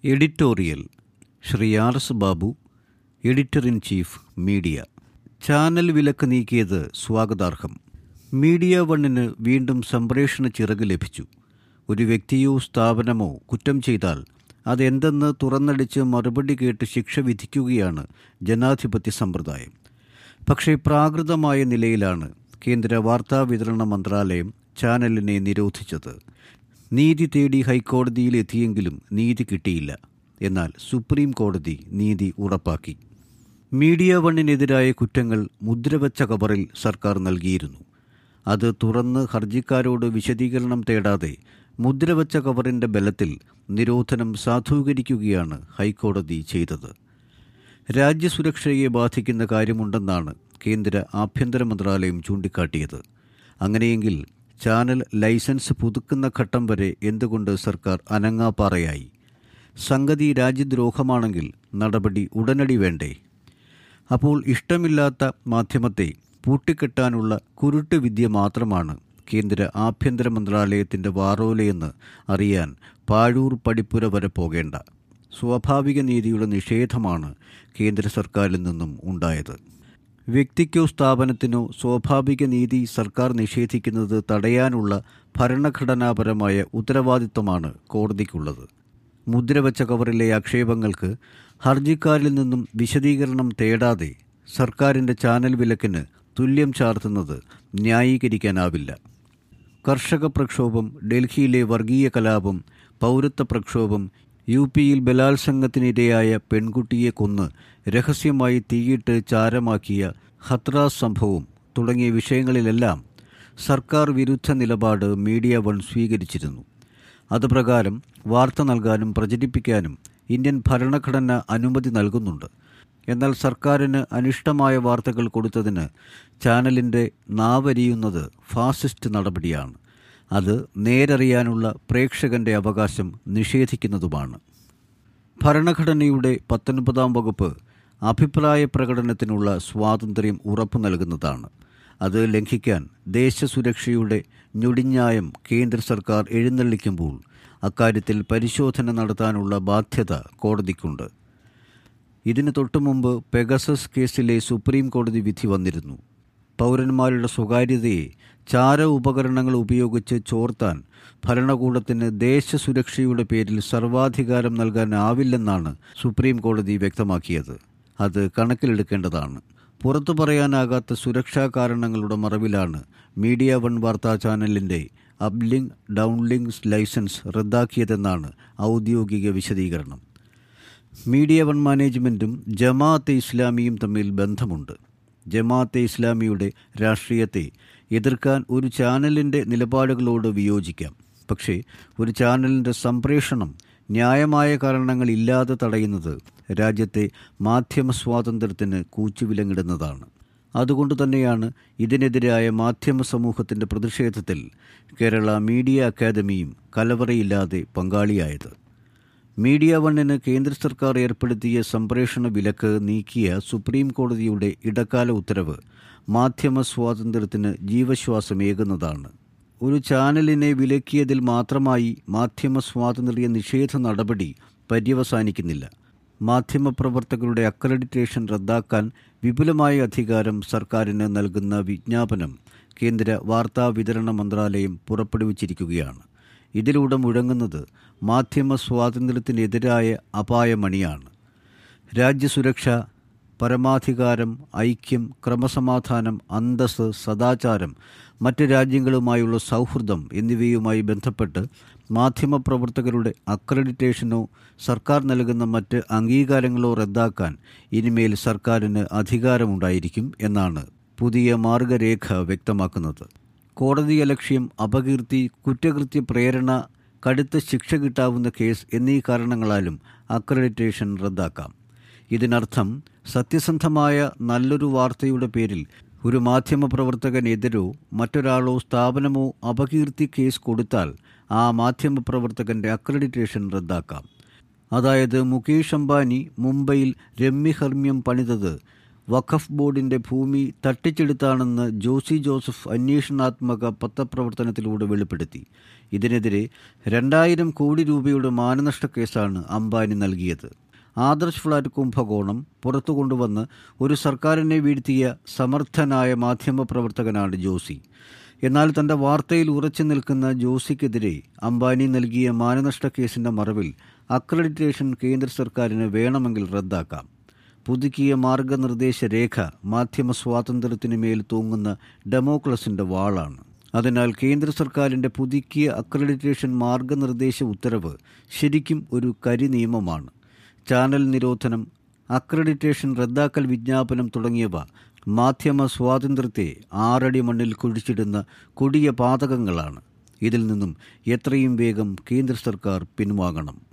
editorial Shri R S Babu editor in chief media channel വിലക്ക് നീക്കിയത് സ്വാഗതാർഹം media വണ്ണിന് വീണ്ടും സംപ്രേഷണ ചിറക് ലഭിച്ചു ഒരു വ്യക്തിയോ സ്ഥാപനമോ കുറ്റം ചെയ്താൽ അതെന്തെന്ന് തുറന്നടിച്ച് മറുപടി കേട്ട് ശിക്ഷ വിധിക്കുകയാണ് ജനാധിപത്യ സമ്പ്രദായം പക്ഷേ പ്രാകൃതമായ നിലയിലാണ് കേന്ദ്ര വാർത്താ വിതരണ മന്ത്രാലയം ചാനലിനെ നിരോധിച്ചത് നീതി തേടി ഹൈക്കോടതിയിൽ എത്തിയെങ്കിലും നീതി കിട്ടിയില്ല എന്നാൽ സുപ്രീം കോടതി നീതി ഉറപ്പാക്കി മീഡിയ വണ്ണിനെതിരായ കുറ്റങ്ങൾ മുദ്രവച്ച കവറിൽ സർക്കാർ നൽകിയിരുന്നു അത് തുറന്ന് ഹർജിക്കാരോട് വിശദീകരണം തേടാതെ മുദ്രവച്ച കവറിന്റെ ബലത്തിൽ നിരോധനം സാധൂകരിക്കുകയാണ് ഹൈക്കോടതി ചെയ്തത് രാജ്യസുരക്ഷയെ ബാധിക്കുന്ന കാര്യമുണ്ടെന്നാണ് കേന്ദ്ര ആഭ്യന്തര മന്ത്രാലയം ചൂണ്ടിക്കാട്ടിയത് അങ്ങനെയെങ്കിൽ ചാനൽ ലൈസൻസ് പുതുക്കുന്ന ഘട്ടം വരെ എന്തുകൊണ്ട് സർക്കാർ അനങ്ങാപ്പാറയായി സംഗതി രാജ്യദ്രോഹമാണെങ്കിൽ നടപടി ഉടനടി വേണ്ടേ അപ്പോൾ ഇഷ്ടമില്ലാത്ത മാധ്യമത്തെ പൂട്ടിക്കെട്ടാനുള്ള കുരുട്ട് വിദ്യ മാത്രമാണ് കേന്ദ്ര ആഭ്യന്തര മന്ത്രാലയത്തിൻ്റെ വാറോലയെന്ന് അറിയാൻ പാഴൂർ പടിപ്പുര വരെ പോകേണ്ട സ്വാഭാവിക നീതിയുടെ നിഷേധമാണ് കേന്ദ്ര സർക്കാരിൽ നിന്നും ഉണ്ടായത് വ്യക്തിക്കോ സ്ഥാപനത്തിനോ സ്വാഭാവിക നീതി സർക്കാർ നിഷേധിക്കുന്നത് തടയാനുള്ള ഭരണഘടനാപരമായ ഉത്തരവാദിത്തമാണ് കോടതിക്കുള്ളത് മുദ്രവച്ച കവറിലെ ആക്ഷേപങ്ങൾക്ക് ഹർജിക്കാരിൽ നിന്നും വിശദീകരണം തേടാതെ സർക്കാരിൻ്റെ ചാനൽ വിലക്കിന് തുല്യം ചാർത്തുന്നത് ന്യായീകരിക്കാനാവില്ല കർഷക പ്രക്ഷോഭം ഡൽഹിയിലെ വർഗീയ കലാപം പൗരത്വ പ്രക്ഷോഭം യു പിയിൽ ബലാത്സംഗത്തിനിരയായ പെൺകുട്ടിയെ കൊന്ന് രഹസ്യമായി തീയിട്ട് ചാരമാക്കിയ ഹത്രാസ് സംഭവം തുടങ്ങിയ വിഷയങ്ങളിലെല്ലാം സർക്കാർ വിരുദ്ധ നിലപാട് മീഡിയ വൺ സ്വീകരിച്ചിരുന്നു അതുപ്രകാരം വാർത്ത നൽകാനും പ്രചരിപ്പിക്കാനും ഇന്ത്യൻ ഭരണഘടന അനുമതി നൽകുന്നുണ്ട് എന്നാൽ സർക്കാരിന് അനിഷ്ടമായ വാർത്തകൾ കൊടുത്തതിന് ചാനലിൻ്റെ നാവരിയുന്നത് ഫാസിസ്റ്റ് നടപടിയാണ് അത് നേരറിയാനുള്ള പ്രേക്ഷകന്റെ അവകാശം നിഷേധിക്കുന്നതുമാണ് ഭരണഘടനയുടെ പത്തൊൻപതാം വകുപ്പ് അഭിപ്രായ പ്രകടനത്തിനുള്ള സ്വാതന്ത്ര്യം ഉറപ്പു നൽകുന്നതാണ് അത് ലംഘിക്കാൻ ദേശസുരക്ഷയുടെ ഞൊടിഞ്ഞായം കേന്ദ്ര സർക്കാർ എഴുന്നള്ളിക്കുമ്പോൾ അക്കാര്യത്തിൽ പരിശോധന നടത്താനുള്ള ബാധ്യത കോടതിക്കുണ്ട് ഇതിന് തൊട്ടുമുമ്പ് പെഗസസ് കേസിലെ സുപ്രീം കോടതി വിധി വന്നിരുന്നു പൗരന്മാരുടെ സ്വകാര്യതയെ ചാര ഉപകരണങ്ങൾ ഉപയോഗിച്ച് ചോർത്താൻ ഭരണകൂടത്തിന് ദേശസുരക്ഷയുടെ പേരിൽ സർവാധികാരം നൽകാനാവില്ലെന്നാണ് സുപ്രീം കോടതി വ്യക്തമാക്കിയത് അത് കണക്കിലെടുക്കേണ്ടതാണ് പുറത്തു പറയാനാകാത്ത സുരക്ഷാ കാരണങ്ങളുടെ മറവിലാണ് മീഡിയ വൺ വാർത്താ ചാനലിൻ്റെ അപ്ലിങ്ക് ഡൗൺലിങ്ക് ലൈസൻസ് റദ്ദാക്കിയതെന്നാണ് ഔദ്യോഗിക വിശദീകരണം മീഡിയ വൺ മാനേജ്മെൻറ്റും ജമാഅത്തെ ഇസ്ലാമിയും തമ്മിൽ ബന്ധമുണ്ട് ജമാഅത്തെ ഇസ്ലാമിയുടെ രാഷ്ട്രീയത്തെ എതിർക്കാൻ ഒരു ചാനലിൻ്റെ നിലപാടുകളോട് വിയോജിക്കാം പക്ഷേ ഒരു ചാനലിൻ്റെ സംപ്രേഷണം ന്യായമായ കാരണങ്ങളില്ലാതെ തടയുന്നത് രാജ്യത്തെ മാധ്യമ സ്വാതന്ത്ര്യത്തിന് കൂച്ചുവിലങ്ങിടുന്നതാണ് അതുകൊണ്ട് തന്നെയാണ് ഇതിനെതിരായ മാധ്യമ സമൂഹത്തിൻ്റെ പ്രതിഷേധത്തിൽ കേരള മീഡിയ അക്കാദമിയും കലവറയില്ലാതെ പങ്കാളിയായത് മീഡിയ വണ്ണിന് കേന്ദ്ര സർക്കാർ ഏർപ്പെടുത്തിയ സംപ്രേഷണ വിലക്ക് നീക്കിയ സുപ്രീം കോടതിയുടെ ഇടക്കാല ഉത്തരവ് മാധ്യമ സ്വാതന്ത്ര്യത്തിന് ജീവശ്വാസമേകുന്നതാണ് ഒരു ചാനലിനെ വിലക്കിയതിൽ മാത്രമായി മാധ്യമ സ്വാതന്ത്ര്യ നിഷേധ നടപടി പര്യവസാനിക്കുന്നില്ല മാധ്യമപ്രവർത്തകരുടെ അക്രഡിറ്റേഷൻ റദ്ദാക്കാൻ വിപുലമായ അധികാരം സർക്കാരിന് നൽകുന്ന വിജ്ഞാപനം കേന്ദ്ര വാർത്താ വിതരണ മന്ത്രാലയം പുറപ്പെടുവിച്ചിരിക്കുകയാണ് ഇതിലൂടെ മുഴങ്ങുന്നത് മാധ്യമ സ്വാതന്ത്ര്യത്തിനെതിരായ അപായമണിയാണ് രാജ്യസുരക്ഷ പരമാധികാരം ഐക്യം ക്രമസമാധാനം അന്തസ് സദാചാരം മറ്റ് രാജ്യങ്ങളുമായുള്ള സൗഹൃദം എന്നിവയുമായി ബന്ധപ്പെട്ട് മാധ്യമപ്രവർത്തകരുടെ അക്രഡിറ്റേഷനോ സർക്കാർ നൽകുന്ന മറ്റ് അംഗീകാരങ്ങളോ റദ്ദാക്കാൻ ഇനിമേൽ സർക്കാരിന് അധികാരമുണ്ടായിരിക്കും എന്നാണ് പുതിയ മാർഗരേഖ വ്യക്തമാക്കുന്നത് കോടതി അലക്ഷ്യം അപകീർത്തി കുറ്റകൃത്യ പ്രേരണ കടുത്ത ശിക്ഷ കിട്ടാവുന്ന കേസ് എന്നീ കാരണങ്ങളാലും അക്രഡിറ്റേഷൻ റദ്ദാക്കാം ഇതിനർത്ഥം സത്യസന്ധമായ നല്ലൊരു വാർത്തയുടെ പേരിൽ ഒരു മാധ്യമപ്രവർത്തകനെതിരോ മറ്റൊരാളോ സ്ഥാപനമോ അപകീർത്തി കേസ് കൊടുത്താൽ ആ മാധ്യമപ്രവർത്തകന്റെ അക്രഡിറ്റേഷൻ റദ്ദാക്കാം അതായത് മുകേഷ് അംബാനി മുംബൈയിൽ രമ്യഹർമ്മ്യം പണിതത് വഖഫ് ബോർഡിന്റെ ഭൂമി തട്ടിച്ചെടുത്താണെന്ന് ജോസി ജോസഫ് അന്വേഷണാത്മക പത്രപ്രവർത്തനത്തിലൂടെ വെളിപ്പെടുത്തി ഇതിനെതിരെ രണ്ടായിരം കോടി രൂപയുടെ മാനനഷ്ട കേസാണ് അംബാനി നൽകിയത് ആദർശ് ഫ്ളാറ്റ് കുംഭകോണം പുറത്തു കൊണ്ടുവന്ന് ഒരു സർക്കാരിനെ വീഴ്ത്തിയ സമർത്ഥനായ മാധ്യമപ്രവർത്തകനാണ് ജോസി എന്നാൽ തന്റെ വാർത്തയിൽ ഉറച്ചു നിൽക്കുന്ന ജോസിക്കെതിരെ അംബാനി നൽകിയ മാനനഷ്ട കേസിന്റെ മറവിൽ അക്രഡിറ്റേഷൻ കേന്ദ്ര സർക്കാരിന് വേണമെങ്കിൽ റദ്ദാക്കാം പുതുക്കിയ മാർഗനിർദ്ദേശ രേഖ മാധ്യമ സ്വാതന്ത്ര്യത്തിനു മേൽ തൂങ്ങുന്ന ഡെമോക്രസിന്റെ വാളാണ് അതിനാൽ കേന്ദ്ര സർക്കാരിന്റെ പുതുക്കിയ അക്രഡിറ്റേഷൻ മാർഗനിർദ്ദേശ ഉത്തരവ് ശരിക്കും ഒരു കരി നിയമമാണ് ചാനൽ നിരോധനം അക്രഡിറ്റേഷൻ റദ്ദാക്കൽ വിജ്ഞാപനം തുടങ്ങിയവ മാധ്യമ സ്വാതന്ത്ര്യത്തെ ആറടി മണ്ണിൽ കുഴിച്ചിടുന്ന കൊടിയ പാതകങ്ങളാണ് ഇതിൽ നിന്നും എത്രയും വേഗം കേന്ദ്ര സർക്കാർ പിൻവാങ്ങണം